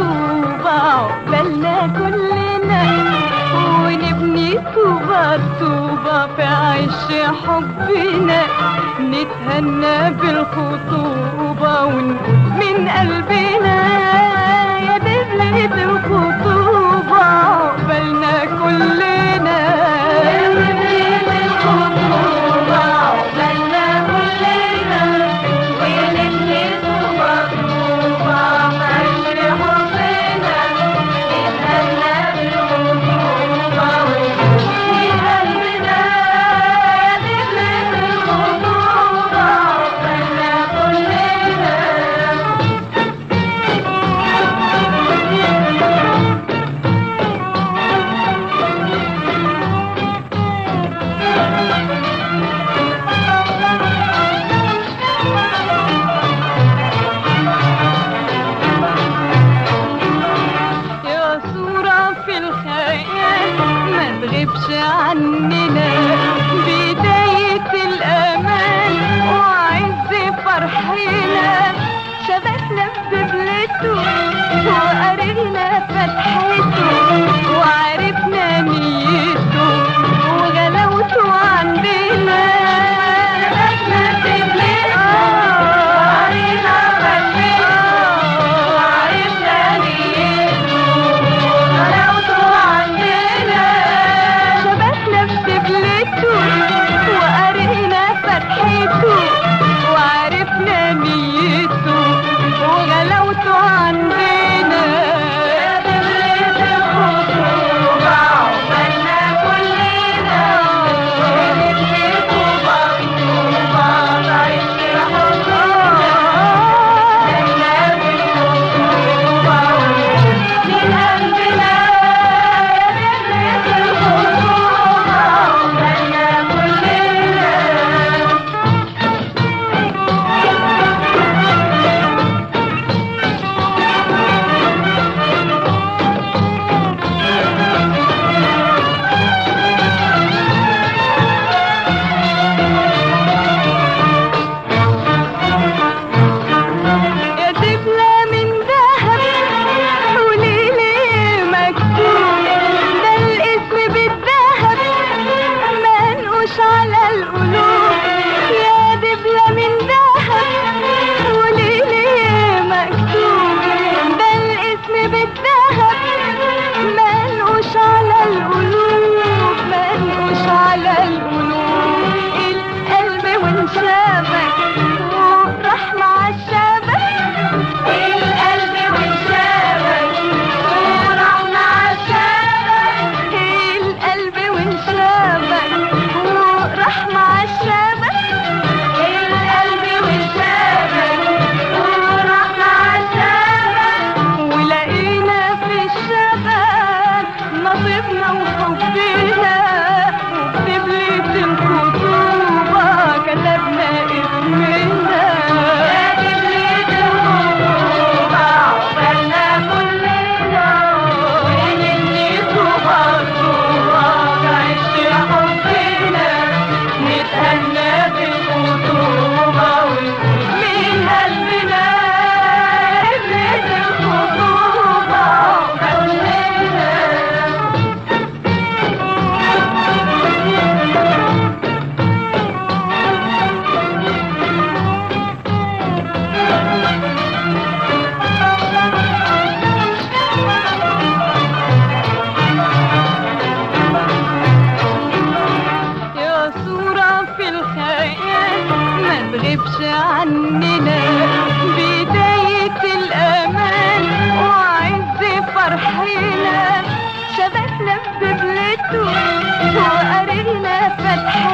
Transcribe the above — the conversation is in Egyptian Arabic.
طوبة عقبالنا كلنا ونبني طوبة طوبة في عش حبنا نتهنى بالخطوبة ونقول من قلبنا يا دبلة الخطوبة عقبالنا كلنا يا دبلة الخطوبة عقبالنا كلنا ونبني طوبة طوبة في عش حبنا نتهنى بالخطوبة ونقول من قلبنا يا دبلة الخطوبة عقبالنا كلنا يا صورة في الخيال ما تغيبش عننا بداية الأمان وعز فرحنا شبكنا بدبلته وقرينا فتحته وعرفنا نيته وغلاوته عندنا شبكنا بدبلته وقرينا فتحته وعرفنا نيته غلاوته عندنا شبكنا بدبلته وقرينا فتحته وعرفنا نيته وغلاوته عندنا يا دبلة الخطوبة عقبالنا كلنا ونبني طوبة طوبة نعيش حبنا لنا بالخطوبة من قلبنا يا دبلة الخطوبة عقبالنا كلنا يا دبلة من ذهب وليلي مكتوب ده الاسم بالذهب منقوش على القلوب يا دبلة من ذهب وليلي مكتوب ده الاسم بالذهب منقوش على القلوب منقوش على القلوب القلب وانشابك وراح مع الشبك القلب وانشابك وراح مع الشبك القلب وانشابك وراح مع الشبك القلب وانشابك وراح مع الشبك ولقينا في الشبك نصيبنا وحبنا وبدبلة الخطوبة كتبنا اسمنا يا دبلة الخطوبة عقبالنا كلنا ونبني طوبة طوبة نعيش حبنا نتهنى بالخطوبة ونقول من قلبنا دبلة الخطوبة عقبالنا يا صورة في الخيال ما تغيبش عننا بداية الأمان وعز فرحنا شبكنا بدبلته وقرينا فتحته